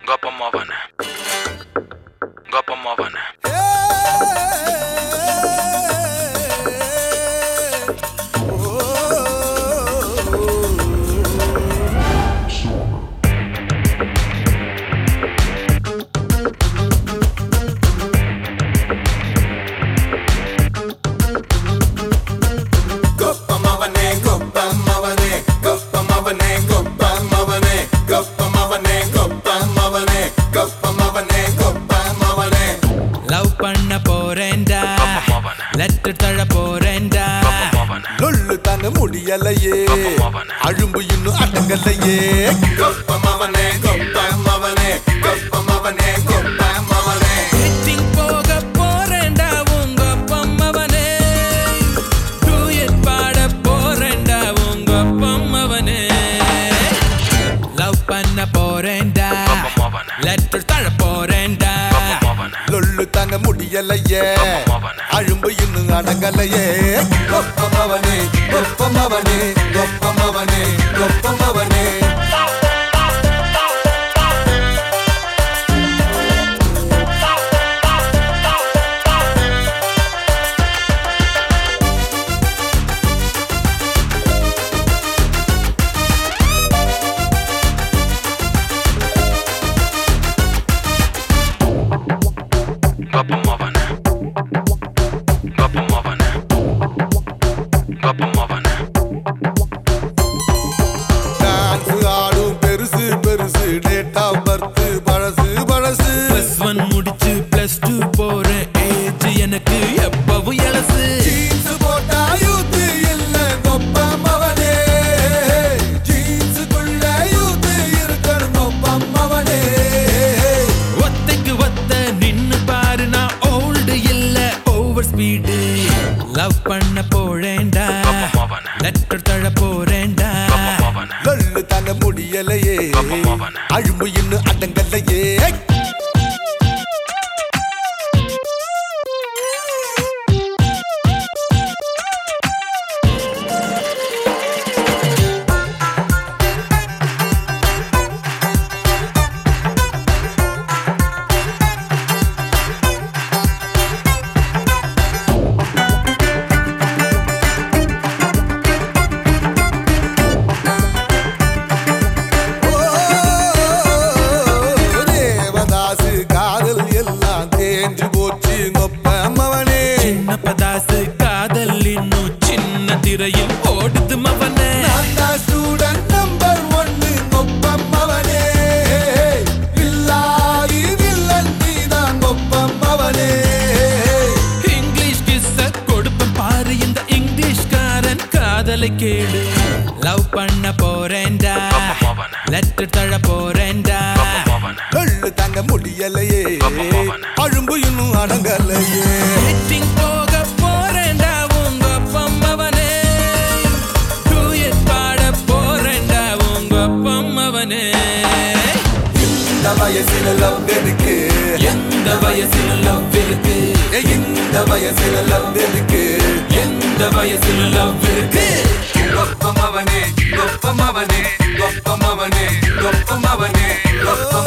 Gopamavane. Gopamavane. గొప్పమవనే గొప్పమవనే గొప్పమవనే గొప్పమవనే గొప్పమవనే గొప్పమవనే గొప్పమవనే గొప్పమవనే லவ் பண்ண போறேன்டா Gopamavane. லெட்டர் தழ போறேன்டா Gopamavane. లొల్లు తన ముడియలయే గొప్పమవనే. అழுంబు ఇన్ను అటగలయే గొప్పమవనే గొప్పమవనే గొప్పమవనే గొప్పమవనే மீட்டிங் போக போறேன்டா உங்க பொம்மவனே டூயட் பாட போறேன்டா உங்க பொம்மவனே லவ் பண்ண போறேன்டா Gopamavane. லெட்டர் தழ போறேன்டா Gopamavane. లొల్లు తన ముడియలయే గొప్పమవనే. అழுంబు ఇన్ను అడగలయే గొప్పమవనే గొప్పమవనే గొప్పమవనే గొప్పమవనే Gopamavane. Gopamavane. Gopamavane. டான்ஸ் ஆடும் பெருசு பெருசு டேட் ஆஃப் பர்த் பழசு பழசு பிளஸ் ஒன் முடிச்சு பிளஸ் டூ போறேன் ஏஜ் எனக்கு எப்பவும் எலசு ஜீன்ஸ் போட்டா யூத் இல்ல கொப்பமவனே ஜீன்ஸுக்குள்ள யூத் இருக்கணும் கொப்பமவனே ஒத்தைக்கு ஒத்த நின்னு பாரு நான் ஓல்டு இல்ல ஓவர் ஸ்பீடு லவ் பண்ண போறேன்டா Gopamavane. லெட்டர் தழ போறேன்டா Gopamavane. லொல்லு தன முடியலையே கொப்பமவனே. அழும்பு இன்னும் அடங்கலையே ஓ, தேவதாசு காதல் எல்லாம் தேஞ்சு போச்சு கொப்பமவனே சின்ன பதாசு காதல் இன்னும் சின்ன திரையில் ஓடுது மவனே நான் தான் student number one கொப்பமவனே. இல்லாதி வில்லன் நீதான் கொப்பமவனே. இங்கிலீஷ் கிஸ்ஸ கொடுப்பேன் பாரு இந்த இங்கிலீஷ்காரன் காதலை கேளு லவ் பண்ண போறேன்டா Gopamavane. லெட்டர் தழ போறேன்டா Gopamavane. லொள்ளு தாங்க முடியலையே கொப்பமவனே. அழும்பு இன்னும் அடங்கலையே மீட்டிங் போக போறேன்டா உங்க பொம்மவனே டூயட் பாட போறேன்டா உங்க பொம்மவனே இந்த வயசுல லவ் இருக்கு எந்த வயசில் லவ் இருக்கு ஏய், இந்த வயசுல லவ் இருக்கு எந்த வயசில் லவ் இருக்கு கொப்பமவனே கொப்பமவனே கொப்பமவனே கொப்பமவனே கொப்பமவனே